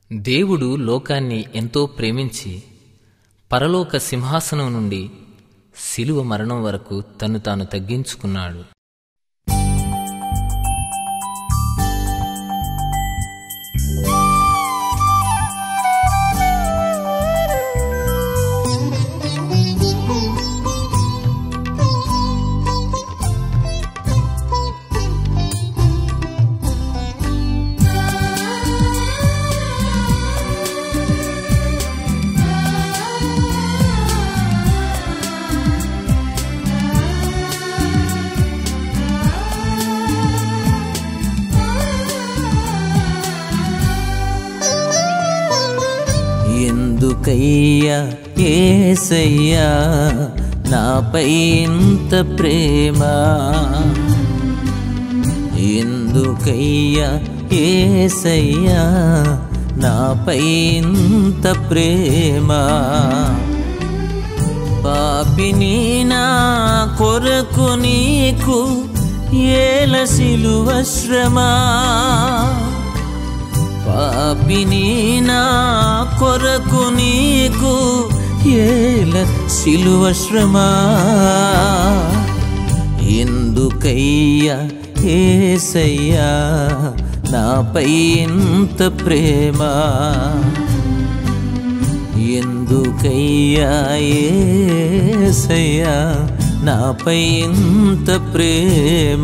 దేవుడు లోకాన్ని ఎంతో ప్రేమించి పరలోక సింహాసనం నుండి శిలువ మరణం వరకు తను తాను తగ్గించుకున్నాడు ఎందుకయ్యా ఏసయ్యా నాపై ఇంత ప్రేమ ఎందుకయ్యా ఏసయ్యా నాపై ఇంత ప్రేమ పాపిని నా కొరకు నీకు ఏల సిలువ శ్రమా పాపిని నా కొరకు నీకు ఏల శిలువ శ్రమా ఎందుకయ్యా ఏసయ్యా నాపై ఇంత ప్రేమ ఎందుకయ్యా ఏసయ్యా నాపై ఇంత ప్రేమ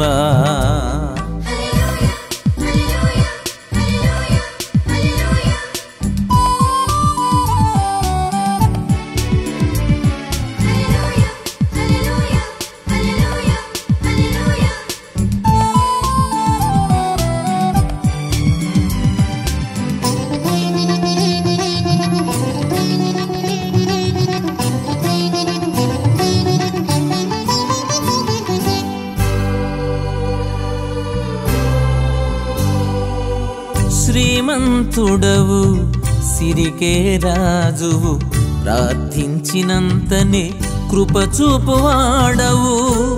శ్రీమంతుడవు సిరికే రాజువు ప్రార్థించినంతనే కృప చూపువాడవు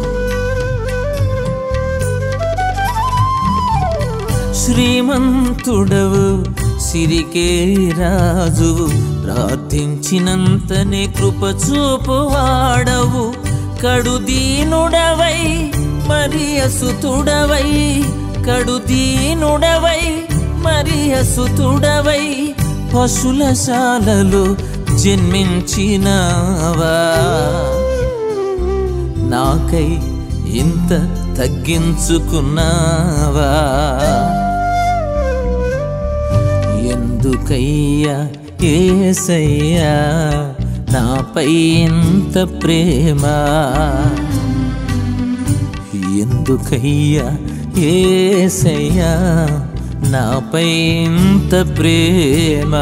శ్రీమంతుడవు సిరికే రాజువు ప్రార్థించినంతనే కృప చూపువాడవు కడుదీనుడవై మరి అసుతుడవై కడుదీనుడవై మరి అసుతుడవై పశులశాలలో జన్మించినావా నాకై ఇంత తగ్గించుకున్నావా ఎందుకయ్యా ఏసయ్యా నాపై ఇంత ప్రేమ ఎందుకయ్యా ఏసయ్యా నాపై ఇంత ప్రేమ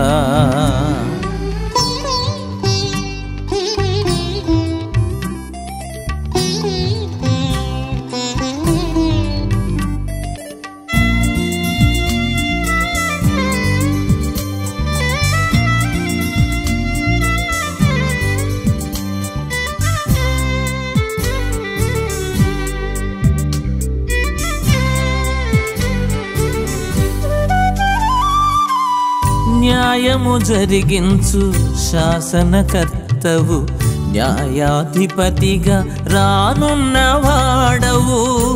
న్యాయము జరిగించు శాసనకర్తవు న్యాయాధిపతిగా రానున్నవాడవు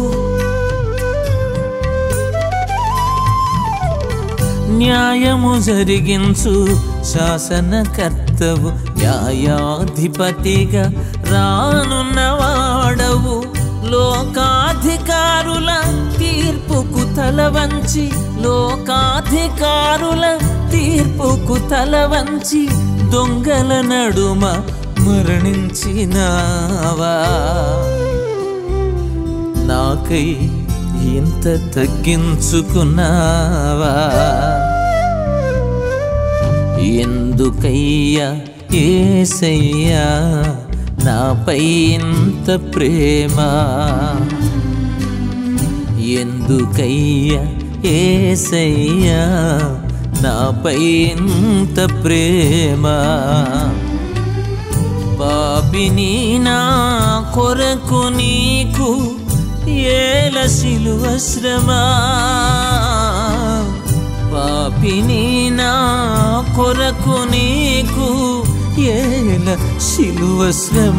న్యాయము జరిగించు శాసనకర్తవు న్యాయాధిపతిగా రానున్నవాడవు లోకాధికారుల తీర్పుకు తల వంచి లోకాధికారుల తీర్పుకు తల వంచి దొంగల నడుమ మరణించినావా నాకై ఇంత తగ్గించుకున్నావా ఎందుకయ్యా ఏసయ్యా నాపై ఇంత ప్రేమ ఎందుకయ్యా ఏసయ్యా నాపై ఇంత ప్రేమ పాపిని నా కొరకు నీకు ఏల శిలువ శ్రమ పాపిని నా కొరకు నీకు ఏల శిలువ శ్రమ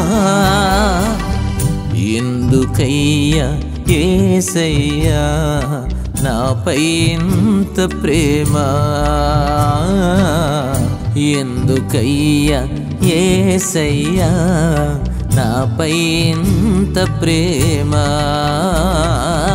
ఎందుకయ్యా ఏసయ్యా నాపై ఇంత ప్రేమ ఎందుకయ్యా ఏసయ్యా నాపై ఇంత ప్రేమ